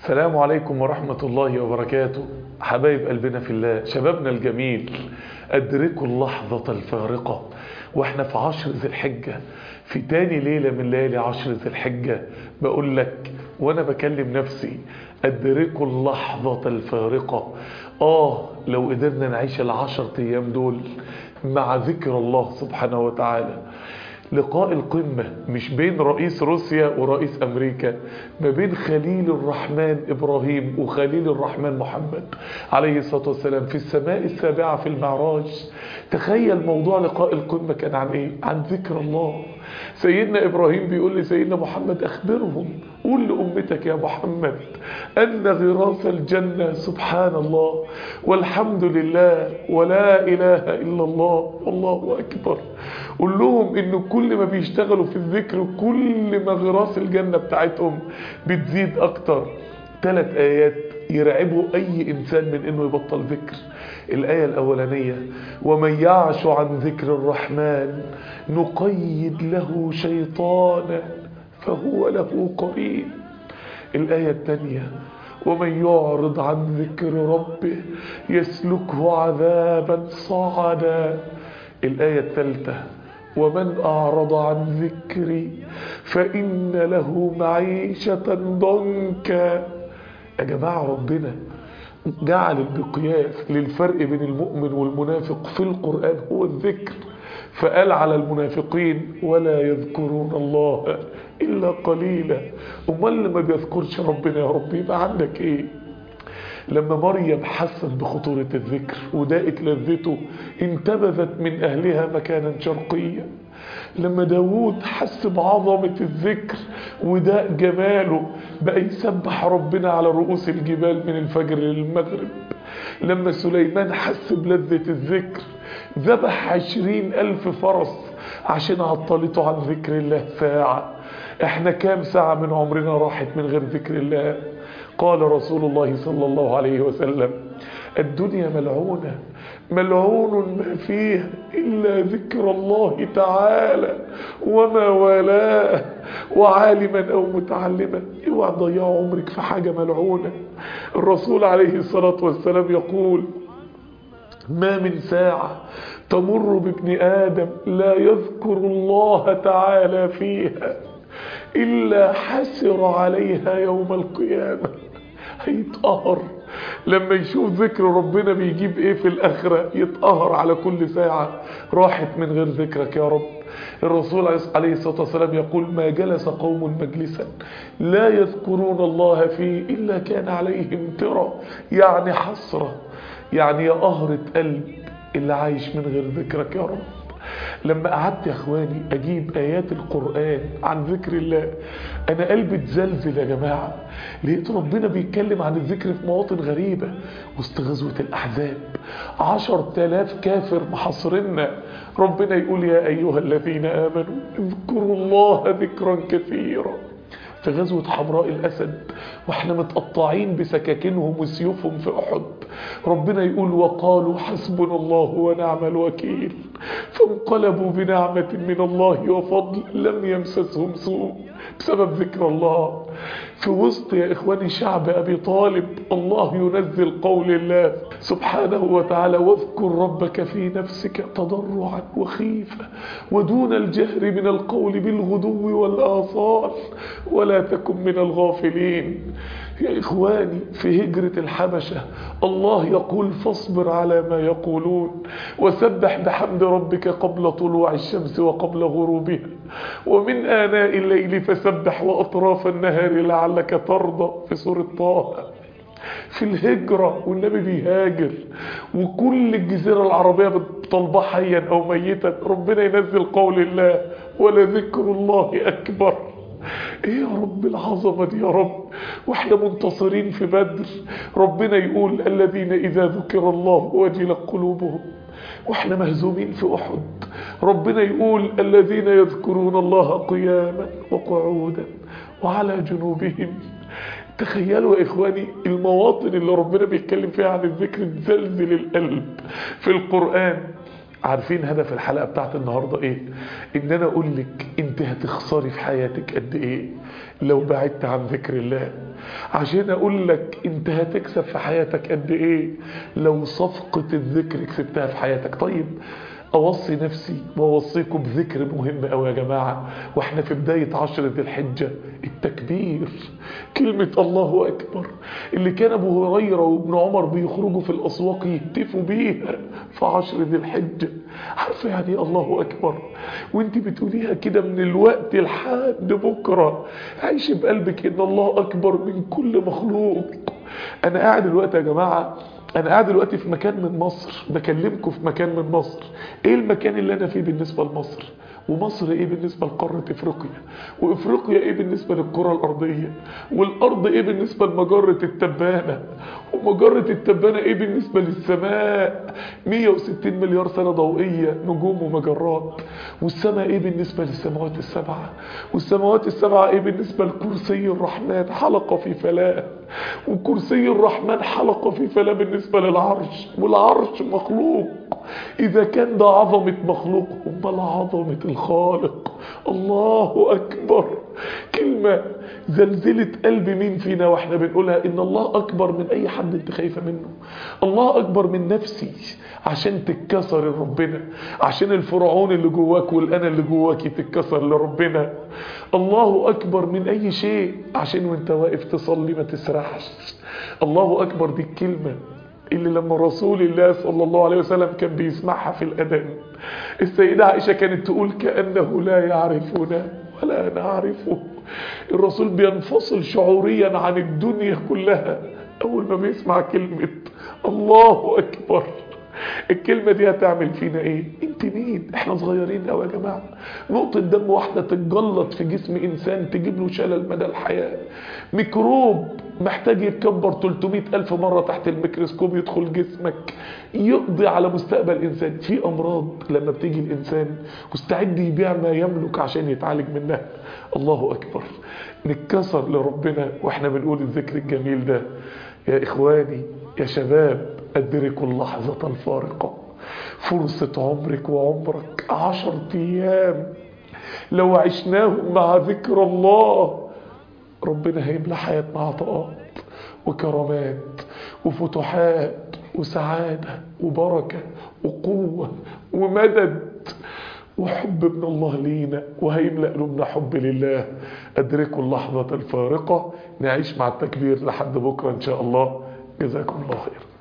السلام عليكم ورحمة الله وبركاته حبايب قلبنا في الله شبابنا الجميل أدركوا اللحظة الفارقة واحنا في عشر ذي الحجة في تاني ليلة من ليالي عشر ذي الحجة بقول لك وانا بكلم نفسي أدركوا اللحظة الفارقة آه لو قدرنا نعيش العشر أيام دول مع ذكر الله سبحانه وتعالى لقاء القمة مش بين رئيس روسيا ورئيس أمريكا ما بين خليل الرحمن إبراهيم وخليل الرحمن محمد عليه الصلاة والسلام في السماء السابعة في المعراج تخيل موضوع لقاء القمة كان عن إيه؟ عن ذكر الله سيدنا إبراهيم بيقول لسيدنا محمد أخبرهم قول لأمتك يا محمد أن غراس الجنة سبحان الله والحمد لله ولا إله إلا الله والله أكبر قول لهم إن كل ما بيشتغلوا في الذكر كل ما غراس الجنة بتاعتهم بتزيد أكتر ثلاث آيات يرعبوا أي إنسان من إنه يبطل ذكر الآية الأولانية ومن يعش عن ذكر الرحمن نقيد له شيطانا فهو له قرين الآية الثانية ومن يعرض عن ذكر ربه يسلكه عذابا صعدا الآية الثالثة ومن أعرض عن ذكري فإن له معيشة ضنكا يا جماعة ربنا جعل المقياس للفرق بين المؤمن والمنافق في القرآن هو الذكر فقال على المنافقين ولا يذكرون الله إلا قليلا أمال اللي ما بيذكرش ربنا يا رب يبقى عندك إيه لما مريم حست بخطورة الذكر وداقت لذته انتبذت من أهلها مكانا شرقيا لما داود حس بعظمة الذكر وداء جماله بقى يسبح ربنا على رؤوس الجبال من الفجر للمغرب لما سليمان حس بلذة الذكر ذبح عشرين ألف فرس عشان عطلته عن ذكر الله ساعة احنا كام ساعة من عمرنا راحت من غير ذكر الله قال رسول الله صلى الله عليه وسلم الدنيا ملعونة ملعون ما فيها إلا ذكر الله تعالى وما والاه وعالما أو متعلما اوعى تضيع عمرك في حاجة ملعونة الرسول عليه الصلاة والسلام يقول ما من ساعة تمر بابن آدم لا يذكر الله تعالى فيها إلا حسر عليها يوم القيامة هيتقهر لما يشوف ذكر ربنا بيجيب ايه في الآخرة يتقهر على كل ساعة راحت من غير ذكرك يا رب الرسول عليه الصلاة والسلام يقول ما جلس قوم مجلسا لا يذكرون الله فيه إلا كان عليهم ترى يعني حسرة يعني يا قهرة قلب اللي عايش من غير ذكرك يا رب لما قعدت يا اخواني اجيب ايات القرآن عن ذكر الله انا قلبي اتزلزل يا جماعة لقيت ربنا بيتكلم عن الذكر في مواطن غريبة وسط غزوة الاحزاب عشر تلاف كافر محاصرنا ربنا يقول يا ايها الذين امنوا اذكروا الله ذكرا كثيرا في غزوة حمراء الأسد واحنا متقطعين بسكاكينهم وسيوفهم في أحد ربنا يقول وقالوا حسبنا الله ونعم الوكيل فانقلبوا بنعمة من الله وفضل لم يمسسهم سوء بسبب ذكر الله في وسط يا إخواني شعب أبي طالب الله ينزل قول الله سبحانه وتعالى واذكر ربك في نفسك تضرعا وخيفة ودون الجهر من القول بالغدو والآصال ولا تكن من الغافلين يا إخواني في هجرة الحبشة الله يقول فاصبر على ما يقولون وسبح بحمد ربك قبل طلوع الشمس وقبل غروبها ومن آناء الليل فسبح وأطراف النهار لعلك ترضى في سورة طه في الهجرة والنبي بيهاجر وكل الجزيرة العربية بتطلبها حيا أو ميتا ربنا ينزل قول الله ولذكر الله أكبر ايه يا رب العظمة دي يا رب واحنا منتصرين في بدر ربنا يقول الذين اذا ذكر الله وجلت قلوبهم واحنا مهزومين في احد ربنا يقول الذين يذكرون الله قياما وقعودا وعلى جنوبهم تخيلوا يا اخواني المواطن اللي ربنا بيتكلم فيها عن الذكر تزلزل القلب في القرآن عارفين هدف الحلقة بتاعت النهاردة ايه ان انا اقول لك انت هتخسري في حياتك قد ايه لو بعدت عن ذكر الله عشان اقول لك انت هتكسب في حياتك قد ايه لو صفقة الذكر كسبتها في حياتك طيب اوصي نفسي واوصيكم بذكر مهم قوي يا جماعة واحنا في بداية عشر ذي الحجة التكبير كلمة الله اكبر اللي كان ابو هريرة وابن عمر بيخرجوا في الاسواق يهتفوا بيها في عشر ذي الحجة عارفة يعني إيه الله اكبر وانت بتقوليها كده من الوقت لحد بكرة عيش بقلبك ان الله اكبر من كل مخلوق انا قاعد دلوقتي يا جماعة انا قاعد دلوقتي في مكان من مصر بكلمكم في مكان من مصر ايه المكان اللي انا فيه بالنسبة لمصر ومصر ايه بالنسبة لقارة افريقيا وافريقيا ايه بالنسبة للكرة الارضية والارض ايه بالنسبة لمجرة التبانة ومجرة التبانة ايه بالنسبة للسماء 160 مليار سنة ضوئية نجوم ومجرات والسماء ايه بالنسبة للسماوات السبعة والسماوات السبعة ايه بالنسبة لكرسي الرحمن حلقة في فلاة وكرسي الرحمن حلقة في فلاة بالنسبة للعرش والعرش مخلوق إذا كان ده عظمة مخلوق أمال عظمة الخالق الله أكبر كلمة زلزلت قلب مين فينا واحنا بنقولها إن الله أكبر من أي حد أنت خايفة منه الله أكبر من نفسي عشان تتكسر لربنا عشان الفرعون اللي جواك والأنا اللي جواك تتكسر لربنا الله أكبر من أي شيء عشان وانت واقف تصلي ما تسرحش الله أكبر دي الكلمة اللي لما رسول الله صلى الله عليه وسلم كان بيسمعها في الأذان السيدة عائشة كانت تقول كأنه لا يعرفنا ولا نعرفه الرسول بينفصل شعوريا عن الدنيا كلها أول ما بيسمع كلمة الله أكبر الكلمة دي هتعمل فينا ايه انت مين احنا صغيرين قوي يا جماعة نقطة دم واحدة تتجلط في جسم انسان تجيب له شلل مدى الحياة ميكروب محتاج يتكبر 300 ألف مرة تحت الميكروسكوب يدخل جسمك يقضي على مستقبل إنسان في أمراض لما بتيجي الإنسان مستعد يبيع ما يملك عشان يتعالج منها الله أكبر نتكسر لربنا وإحنا بنقول الذكر الجميل ده يا إخواني يا شباب أدركوا اللحظة الفارقة فرصة عمرك وعمرك عشر أيام لو عشناهم مع ذكر الله ربنا هيملى حياتنا عطاءات وكرامات وفتوحات وسعادة وبركة وقوة ومدد وحب من الله لينا وهيملأ قلوبنا حب لله أدركوا اللحظة الفارقة نعيش مع التكبير لحد بكرة إن شاء الله جزاكم الله خير